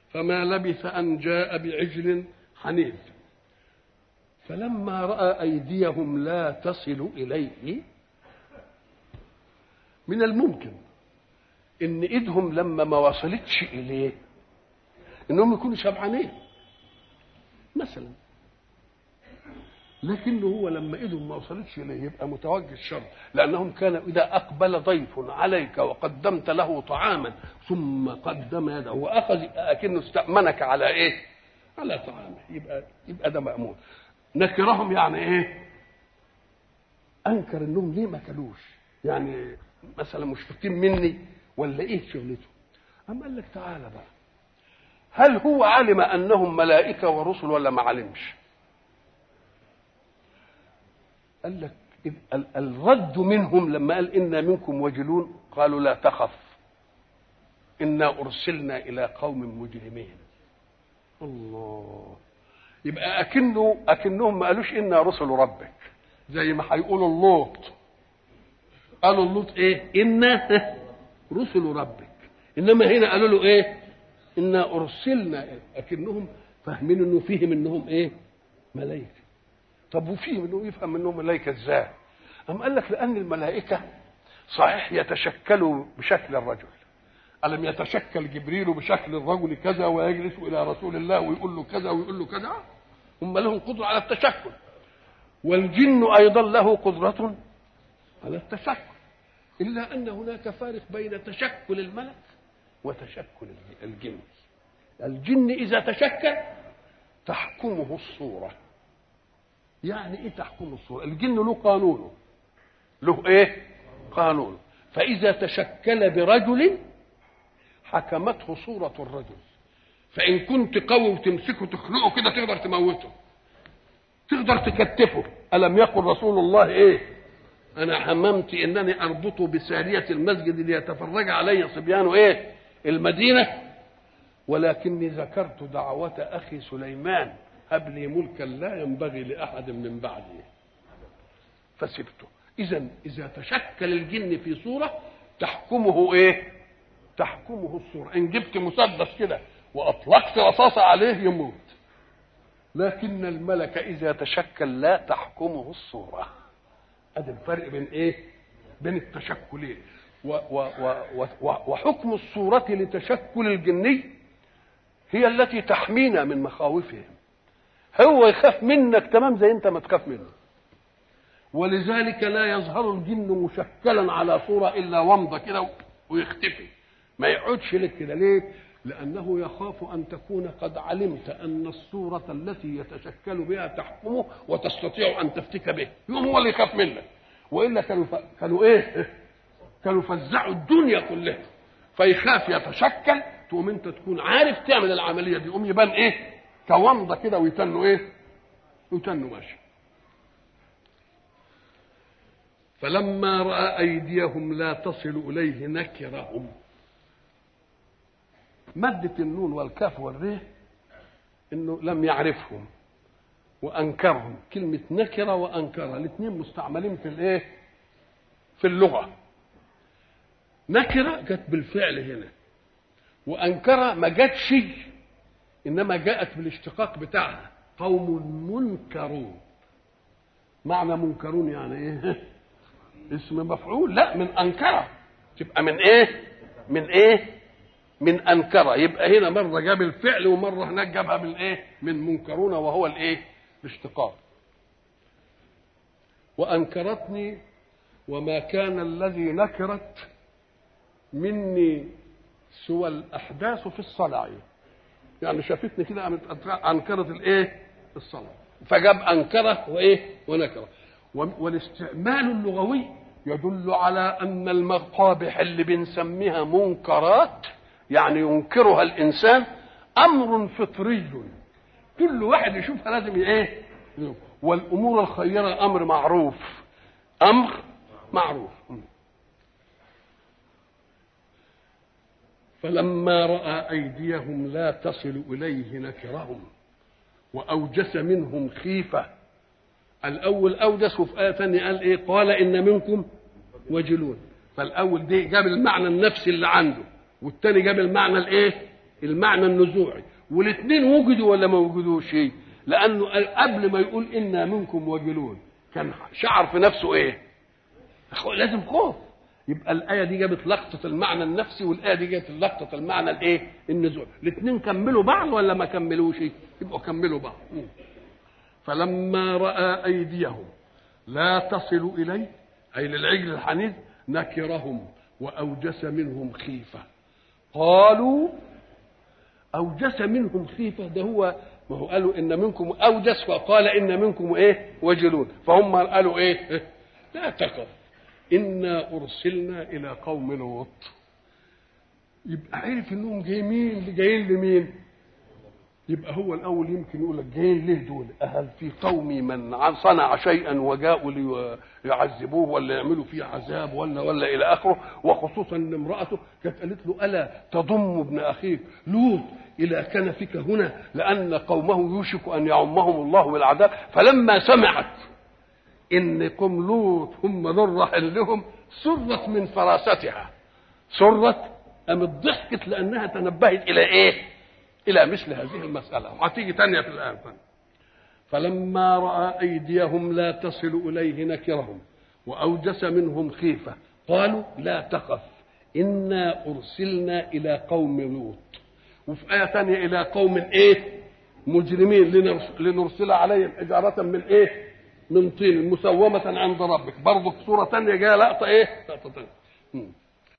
فما لبث أن جاء بعجل حنيذ فلما رأى أيديهم لا تصل إليه من الممكن إن إيدهم لما ما وصلتش إليه إنهم يكونوا شبعانين مثلا لكنه هو لما ايدهم ما وصلتش اليه يبقى متوجه الشر لانهم كانوا اذا اقبل ضيف عليك وقدمت له طعاما ثم قدم يده واخذ اكنه استامنك على ايه؟ على طعامه يبقى يبقى ده مامون نكرهم يعني ايه؟ انكر انهم ليه ما كلوش؟ يعني مثلا مشفقين مني ولا ايه شغلته؟ اما قال لك تعالى بقى هل هو علم انهم ملائكه ورسل ولا ما علمش؟ قال لك الرد منهم لما قال إنا منكم وجلون قالوا لا تخف إنا أرسلنا إلى قوم مجرمين الله يبقى أكنه أكنهم ما قالوش إنا رسل ربك زي ما هيقولوا اللوط قالوا اللوط إيه إنا رسل ربك إنما هنا قالوا له إيه إنا أرسلنا أكنهم فاهمين إنه فيهم إنهم إيه ملائكة طب وفيه انه يفهم انهم ملائكه ازاي؟ أم قال لك لأن الملائكة صحيح يتشكلوا بشكل الرجل ألم يتشكل جبريل بشكل الرجل كذا ويجلس إلى رسول الله ويقول له كذا ويقول له كذا هم لهم قدرة على التشكل والجن أيضا له قدرة على التشكل إلا أن هناك فارق بين تشكل الملك وتشكل الجن الجن إذا تشكل تحكمه الصورة يعني ايه تحكم الصورة الجن له قانونه له ايه قانون فإذا تشكل برجل حكمته صورة الرجل فإن كنت قوي وتمسكه تخنقه كده تقدر تموته تقدر تكتفه ألم يقل رسول الله إيه أنا حممت إنني أربطه بسارية المسجد ليتفرج علي صبيان إيه المدينة ولكني ذكرت دعوة أخي سليمان هب لي ملكا لا ينبغي لأحد من بعدي فسبته إذا إذا تشكل الجن في صورة تحكمه إيه؟ تحكمه الصورة إن جبت مسدس كده وأطلقت رصاصة عليه يموت لكن الملك إذا تشكل لا تحكمه الصورة هذا الفرق بين إيه؟ بين التشكلين و و و و وحكم الصورة لتشكل الجني هي التي تحمينا من مخاوفهم هو يخاف منك تمام زي انت ما تخاف منه ولذلك لا يظهر الجن مشكلا على صورة إلا ومضة كده ويختفي ما يقعدش لك كده ليه لأنه يخاف أن تكون قد علمت أن الصورة التي يتشكل بها تحكمه وتستطيع أن تفتك به يوم هو اللي يخاف منك وإلا كانوا ف... كانوا إيه كانوا فزعوا الدنيا كلها فيخاف يتشكل تقوم انت تكون عارف تعمل العمليه دي يقوم يبان ايه كومضه كده ويتنوا ايه ويتنوا ماشي فلما راى ايديهم لا تصل اليه نكرهم مادة النون والكاف والريه انه لم يعرفهم وانكرهم كلمة نكرة وانكرة الاثنين مستعملين في الايه في اللغة نكرة جت بالفعل هنا وانكرة ما جاتش انما جاءت بالاشتقاق بتاعها قوم منكرون معنى منكرون يعني ايه اسم مفعول لا من انكره تبقى من ايه من ايه من انكره يبقى هنا مره جاب الفعل ومره هناك جابها من ايه من منكرون وهو الايه الاشتقاق وانكرتني وما كان الذي نكرت مني سوى الاحداث في الصلاه يعني شافتني كده انكرت الايه الصلاه فجاب انكره وايه ونكره والاستعمال اللغوي يدل على ان المقابح اللي بنسميها منكرات يعني ينكرها الانسان امر فطري كل واحد يشوفها لازم ايه والامور الخيره امر معروف امر معروف فلما راى ايديهم لا تصل اليه نكرهم واوجس منهم خيفه الاول اودس وفي ايه ثانيه قال ايه قال ان منكم وجلون فالاول دي جاب المعنى النفسي اللي عنده والثاني جاب المعنى الايه المعنى النزوعي والاثنين وجدوا ولا ما وجدوش لانه قبل ما يقول انا منكم وجلون كان شعر في نفسه ايه لازم خوف يبقى الايه دي جابت لقطه المعنى النفسي والايه دي جابت لقطه المعنى الايه النزوعي الاثنين كملوا بعض ولا ما كملوش يبقوا كملوا بعض فلما راى ايديهم لا تصل اليه اي للعجل الحنيذ نكرهم واوجس منهم خيفه قالوا اوجس منهم خيفه ده هو ما هو قالوا ان منكم اوجس وقال ان منكم ايه وجلون فهم قالوا ايه لا تخف انا ارسلنا الى قوم لوط يبقى عرف انهم جايين مين جايين لمين يبقى هو الاول يمكن يقول لك جايين ليه دول اهل في قومي من صنع شيئا وجاءوا ليعذبوه ولا يعملوا فيه عذاب ولا ولا الى اخره وخصوصا ان امراته كانت قالت له الا تضم ابن اخيك لوط الى كنفك هنا لان قومه يوشك ان يعمهم الله بالعذاب فلما سمعت ان قوم لوط هم ذر لهم سرت من فراستها سرت قامت ضحكت لانها تنبهت الى ايه؟ الى مثل هذه المساله وهتيجي تانية في الايه فلما راى ايديهم لا تصل اليه نكرهم واوجس منهم خيفه قالوا لا تخف انا ارسلنا الى قوم لوط وفي ايه ثانيه الى قوم ايه مجرمين لنرسل عليهم حجاره من ايه من طين مسومه عند ربك برضه في سوره ثانيه جايه لقطه ايه لقطه ثانيه